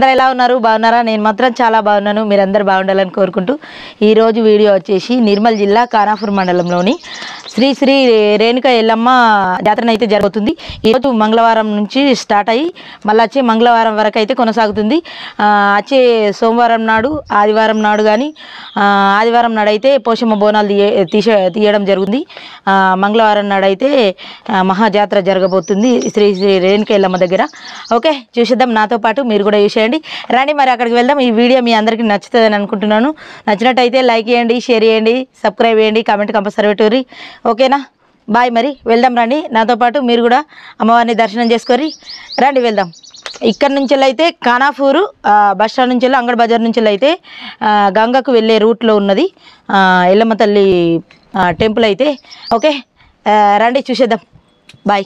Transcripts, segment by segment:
అందరు ఎలా ఉన్నారు బాగున్నారా నేను మాత్రం చాలా బాగున్నాను మీరందరూ బాగుండాలని కోరుకుంటూ ఈరోజు వీడియో వచ్చేసి నిర్మల్ జిల్లా కానాపూర్ మండలంలోని శ్రీ శ్రీ రేణుక ఎల్లమ్మ జాతర అయితే జరుగుతుంది ఈరోజు మంగళవారం నుంచి స్టార్ట్ అయ్యి మళ్ళీ వచ్చే మంగళవారం వరకు అయితే కొనసాగుతుంది ఆ, వచ్చే సోమవారం నాడు ఆదివారం నాడు కానీ ఆదివారం నాడు అయితే పోషమ్మ బోనాలు తీయ తీసే తీయడం జరుగుతుంది ఆ, మంగళవారం నాడు అయితే ఆ, మహాజాతర జరగబోతుంది శ్రీ శ్రీ రేణుక ఎల్లమ్మ దగ్గర ఓకే చూసేద్దాం నాతో పాటు మీరు కూడా చూసేయండి రండి మరి అక్కడికి వెళ్దాం ఈ వీడియో మీ అందరికీ నచ్చుతుందని అనుకుంటున్నాను నచ్చినట్టయితే లైక్ చేయండి షేర్ చేయండి సబ్స్క్రైబ్ చేయండి కామెంట్ కంపల్సరీ పెట్టుర్రి ఓకేనా బాయ్ మరి వెళ్దాం రండి నాతో పాటు మీరు కూడా అమ్మవారిని దర్శనం చేసుకొని రండి వెళ్దాం ఇక్కడ నుంచి అయితే కానాపూరు ఆ, బస్ స్టాండ్ నుంచి అంగడి బజార్ నుంచి అయితే ఆ, గంగకు వెళ్ళే రూట్లో ఉన్నది ఆ, ఎల్లమ్మ తల్లి ఆ, టెంపుల్ అయితే ఓకే ఆ, రండి చూసేద్దాం బాయ్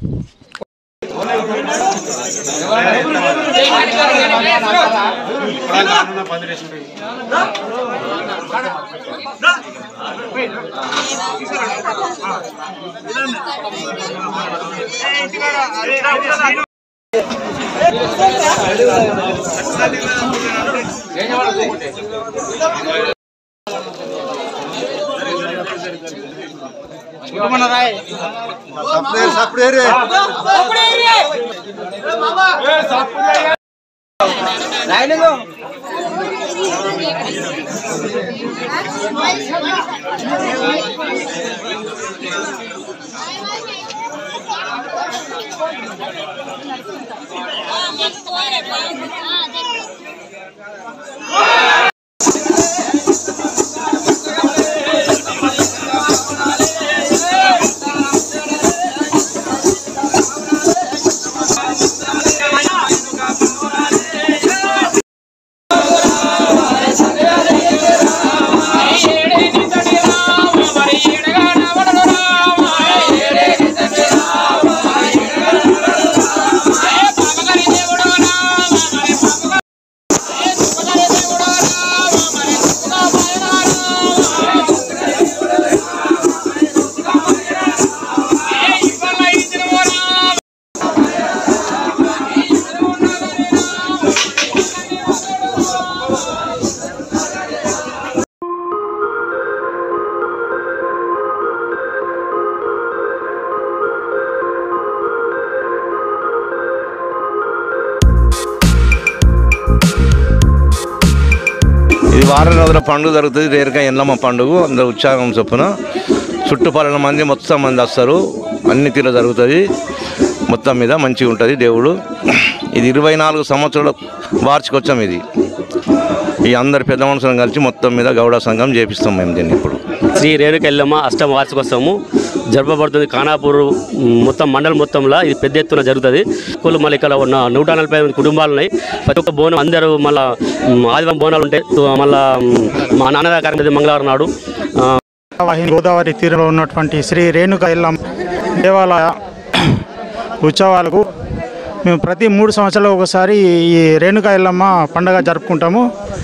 ఇది వారం రోజుల పండుగ జరుగుతుంది రేరుగా ఎల్లమ్మ పండుగ అందరూ ఉత్సాహం చొప్పున చుట్టుపక్కల మంది మొత్తం మంది వస్తారు అన్ని తీరు జరుగుతుంది మొత్తం మీద మంచిగా ఉంటుంది దేవుడు ఇది ఇరవై నాలుగు సంవత్సరాల వార్షికోత్సవం ఇది ఈ అందరి పెద్ద మనుషులను కలిసి మొత్తం మీద గౌడ సంఘం చేపిస్తాం మేము దీన్ని ఇప్పుడు శ్రీ రేణుక ఎల్లమ్మ అష్టమ వార్షికోత్సవము జరపబడుతుంది ఖానాపూర్ మ్, మొత్తం మండలం మొత్తంలో ఇది పెద్ద ఎత్తున జరుగుతుంది కులు మళ్ళీ ఇక్కడ ఉన్న నూట నలభై మంది కుటుంబాలు ఉన్నాయి ప్రతి ఒక్క బోనం అందరూ మళ్ళీ ఆదివారం బోనాలు ఉంటాయి తో- మళ్ళా మ్, మా నాన్నగారి కార్యక్రమం మంగళవారం నాడు ఆ, వాహిని గోదావరి తీరంలో ఉన్నటువంటి శ్రీ రేణుక ఎల్లమ్మ దేవాలయ ఉత్సవాలకు మేము ప్రతి మూడు సంవత్సరాలు ఒకసారి ఈ రేణుక ఎల్లమ్మ పండగ జరుపుకుంటాము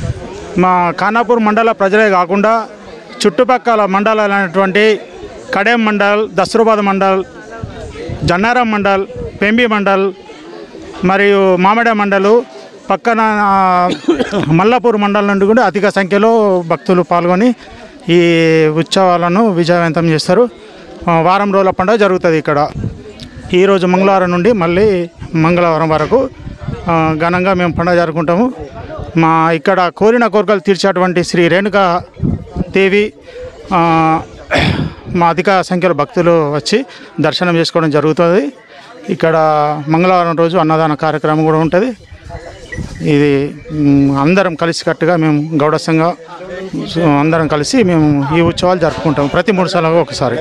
మా ఖానాపూర్ మండల ప్రజలే కాకుండా చుట్టుపక్కల మండలాలైనటువంటి కడెం మండల్ దస్రుబాద్ మండల్ జన్నారం మండల్ పెంబి మండల్ మరియు మామిడ మండలు పక్కన ఆ, మల్లాపూర్ మండలం నుండి కూడా అధిక సంఖ్యలో భక్తులు పాల్గొని ఈ ఉత్సవాలను విజయవంతం చేస్తారు ఆ, వారం రోజుల పండుగ జరుగుతుంది ఇక్కడ ఈరోజు మంగళవారం నుండి మళ్ళీ మంగళవారం వరకు ఆ, ఘనంగా మేము పండుగ జరుపుకుంటాము మా ఇక్కడ కోరిన కోరికలు తీర్చేటువంటి శ్రీ రేణుకా దేవి ఆ, మా అధిక సంఖ్యలో భక్తులు వచ్చి దర్శనం చేసుకోవడం జరుగుతుంది ఇక్కడ మంగళవారం రోజు అన్నదాన కార్యక్రమం కూడా ఉంటుంది ఇది మ్, అందరం కలిసికట్టుగా మేము గౌడ సంఘం సో అందరం కలిసి మేము ఈ ఉత్సవాలు జరుపుకుంటాం ప్రతి మూడు సార్లు ఒకసారి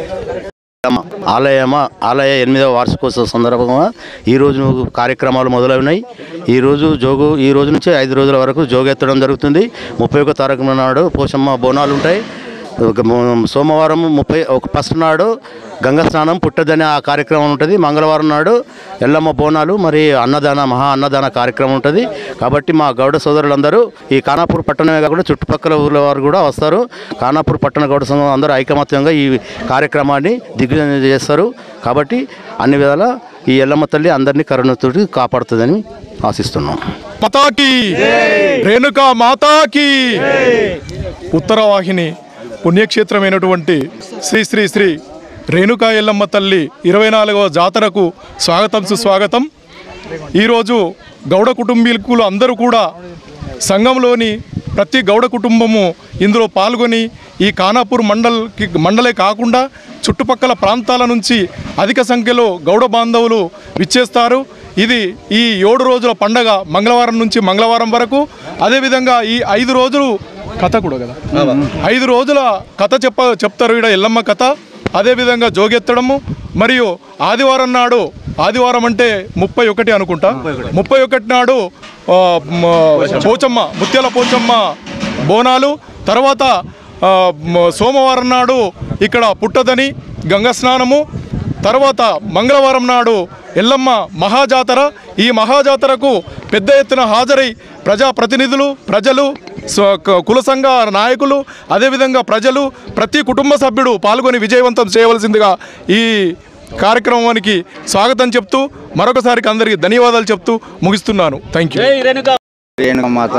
ఆలయమ ఆలయ ఎనిమిదవ వార్షికోత్సవ సందర్భంగా ఈరోజు కార్యక్రమాలు మొదలైనాయి ఈరోజు జోగు ఈ రోజు నుంచి ఐదు రోజుల వరకు జోగెత్తడం జరుగుతుంది ముప్పై ఒక తారీఖు నాడు పోషమ్మ బోనాలు ఉంటాయి ఒక ము- సోమవారం ముప్పై ఒక ఫస్ట్ నాడు గంగా స్నానం పుట్టదనే ఆ కార్యక్రమం ఉంటుంది మంగళవారం నాడు ఎల్లమ్మ బోనాలు మరి అన్నదాన మహా అన్నదాన కార్యక్రమం ఉంటుంది కాబట్టి మా గౌడ సోదరులందరూ ఈ ఖానాపూర్ పట్టణమే కాకుండా చుట్టుపక్కల ఊర్ల వారు కూడా వస్తారు ఖానాపూర్ పట్టణ గౌడ సంఘం అందరూ ఐకమత్యంగా ఈ కార్యక్రమాన్ని దిగ్విజయం చేస్తారు కాబట్టి అన్ని విధాల ఈ ఎల్లమ్మ తల్లి అందరినీ కరుణతోటి కాపాడుతుందని ఆశిస్తున్నాం మాతాకి రేణుకా మాతాకి ఉత్తరవాహిని పుణ్యక్షేత్రమైనటువంటి శ్రీ శ్రీ శ్రీ రేణుకా ఎల్లమ్మ తల్లి ఇరవై నాలుగవ జాతరకు స్వాగతం సుస్వాగతం ఈరోజు గౌడ కుటుంబీకులు అందరూ కూడా సంఘంలోని ప్రతి గౌడ కుటుంబము ఇందులో పాల్గొని ఈ ఖానాపూర్ మండల్కి మండలే కాకుండా చుట్టుపక్కల ప్రాంతాల నుంచి అధిక సంఖ్యలో గౌడ బాంధవులు విచ్చేస్తారు ఇది ఈ ఏడు రోజుల పండగ మంగళవారం నుంచి మంగళవారం వరకు అదేవిధంగా ఈ ఐదు రోజులు కథ కూడా కదా ఐదు రోజుల కథ చెప్ప చెప్తారు ఇక్కడ ఎల్లమ్మ కథ అదేవిధంగా జోగెత్తడము మరియు ఆదివారం నాడు ఆదివారం అంటే ముప్పై ఒకటి అనుకుంటా ముప్పై ఒకటి నాడు ఆ, మ- పోచమ్మ ముత్యాల పోచమ్మ బోనాలు తర్వాత ఆ, మ- సోమవారం నాడు ఇక్కడ పుట్టదని గంగా స్నానము తర్వాత మంగళవారం నాడు ఎల్లమ్మ మహాజాతర ఈ మహాజాతరకు పెద్ద ఎత్తున హాజరై ప్రజాప్రతినిధులు ప్రజలు స్వ- క- కుల సంఘ నాయకులు అదేవిధంగా ప్రజలు ప్రతి కుటుంబ సభ్యుడు పాల్గొని విజయవంతం చేయవలసిందిగా ఈ కార్యక్రమానికి స్వాగతం చెప్తూ మరొకసారికి అందరికీ ధన్యవాదాలు చెప్తూ ముగిస్తున్నాను థ్యాంక్ యూ రేణుకమాత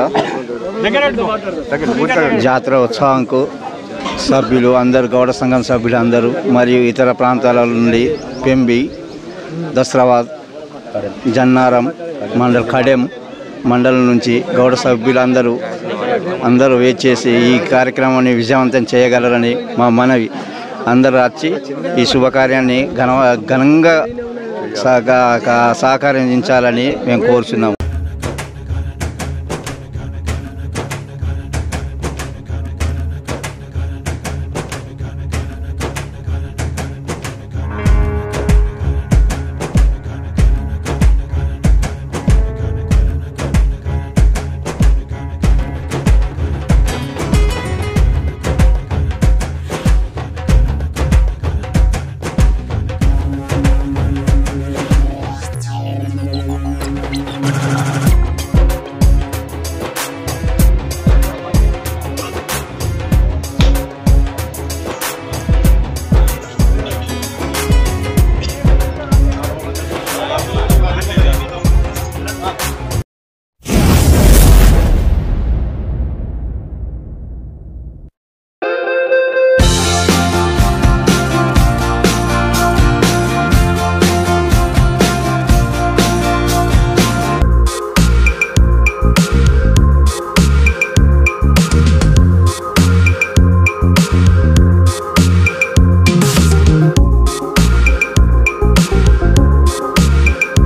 జాతర ఉత్సవంకు సభ్యులు అందరు గౌడ సంఘం సభ్యులు అందరూ మరియు ఇతర ప్రాంతాల నుండి పెంబి దసరాబాద్ జన్నారం మండల్ కడెం మండలం నుంచి గౌడ సభ్యులందరూ అందరూ వెయిట్ చేసి ఈ కార్యక్రమాన్ని విజయవంతం చేయగలరని మా మనవి అందరూ వచ్చి ఈ శుభకార్యాన్ని ఘన ఘనంగా సహక- సహకరించాలని మేము కోరుచున్నాము